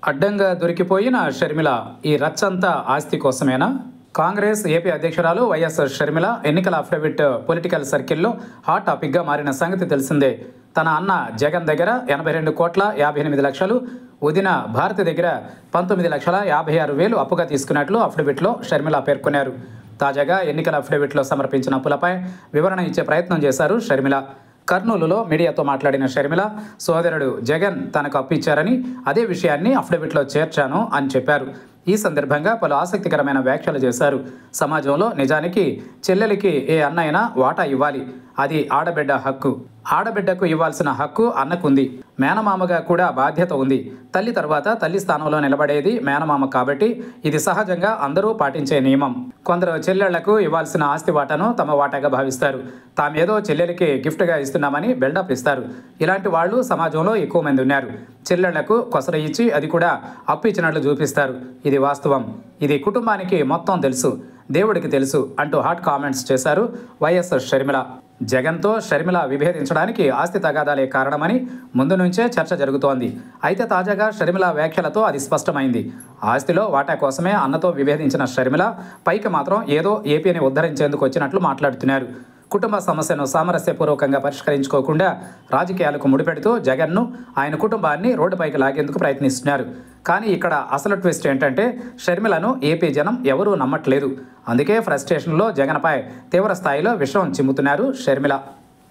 అడ్డంగా దొరికిపోయిన షర్మిల ఈ రచ్చంతా ఆస్తి కోసమేనా కాంగ్రెస్ ఏపీ అధ్యక్షురాలు వైఎస్ షర్మిల ఎన్నికల అఫిడవిట్ పొలిటికల్ సర్కిల్లో హాట్ టాపిక్గా మారిన సంగతి తెలిసిందే తన అన్న జగన్ దగ్గర ఎనభై రెండు కోట్ల యాభై ఎనిమిది లక్షలు వదిన భారతి దగ్గర పంతొమ్మిది లక్షల యాభై ఆరు వేలు అప్పుగా తీసుకున్నట్లు అఫిడవిట్లో షర్మిల పేర్కొన్నారు తాజాగా ఎన్నికల అఫిడవిట్లో సమర్పించిన అప్పులపై వివరణ ఇచ్చే ప్రయత్నం చేశారు షర్మిల కర్నూలులో మీడియాతో మాట్లాడిన షర్మిల సోదరుడు జగన్ తనకు అప్పిచ్చారని అదే విషయాన్ని అఫిడవిట్లో చేర్చాను అని చెప్పారు ఈ సందర్భంగా పలు ఆసక్తికరమైన వ్యాఖ్యలు చేశారు సమాజంలో నిజానికి చెల్లెలికి ఏ అన్నైనా వాటా ఇవ్వాలి అది ఆడబిడ్డ హక్కు ఆడబిడ్డకు ఇవ్వాల్సిన హక్కు అన్నకుంది మేనమామగా కూడా బాధ్యత ఉంది తల్లి తర్వాత తల్లి స్థానంలో నిలబడేది మేనమామ కాబట్టి ఇది సహజంగా అందరూ పాటించే నియమం కొందరు చెల్లెళ్లకు ఇవ్వాల్సిన ఆస్తి వాటాను తమ వాటాగా భావిస్తారు తామేదో చెల్లెలికి గిఫ్ట్గా ఇస్తున్నామని బిల్డప్ ఇస్తారు ఇలాంటి వాళ్ళు సమాజంలో ఎక్కువ మంది ఉన్నారు చెల్లెళ్లకు కొసర ఇచ్చి అది కూడా అప్పు ఇచ్చినట్లు చూపిస్తారు ఇది వాస్తవం ఇది కుటుంబానికి మొత్తం తెలుసు దేవుడికి తెలుసు అంటూ హాట్ కామెంట్స్ చేశారు వైఎస్ షర్మిల జగన్తో షర్మిల విభేదించడానికి ఆస్తి తగాదాలే కారణమని ముందు నుంచే చర్చ జరుగుతోంది అయితే తాజాగా షర్మిల వ్యాఖ్యలతో అది స్పష్టమైంది ఆస్తిలో వాటా కోసమే అన్నతో విభేదించిన షర్మిల పైకి మాత్రం ఏదో ఏపీని ఉద్ధరించేందుకు వచ్చినట్లు మాట్లాడుతున్నారు కుటుంబ సమస్యను సామరస్యపూర్వకంగా పరిష్కరించుకోకుండా రాజకీయాలకు ముడిపెడుతూ జగన్ను ఆయన కుటుంబాన్ని రోడ్డుపైకి లాగేందుకు ప్రయత్నిస్తున్నారు కానీ ఇక్కడ అసలు ట్విస్ట్ ఏంటంటే షర్మిలను ఏపీ జనం ఎవరూ నమ్మట్లేదు అందుకే ఫ్రస్ట్రేషన్లో జగన్పై తీవ్ర స్థాయిలో విషం చిమ్ముతున్నారు షర్మిల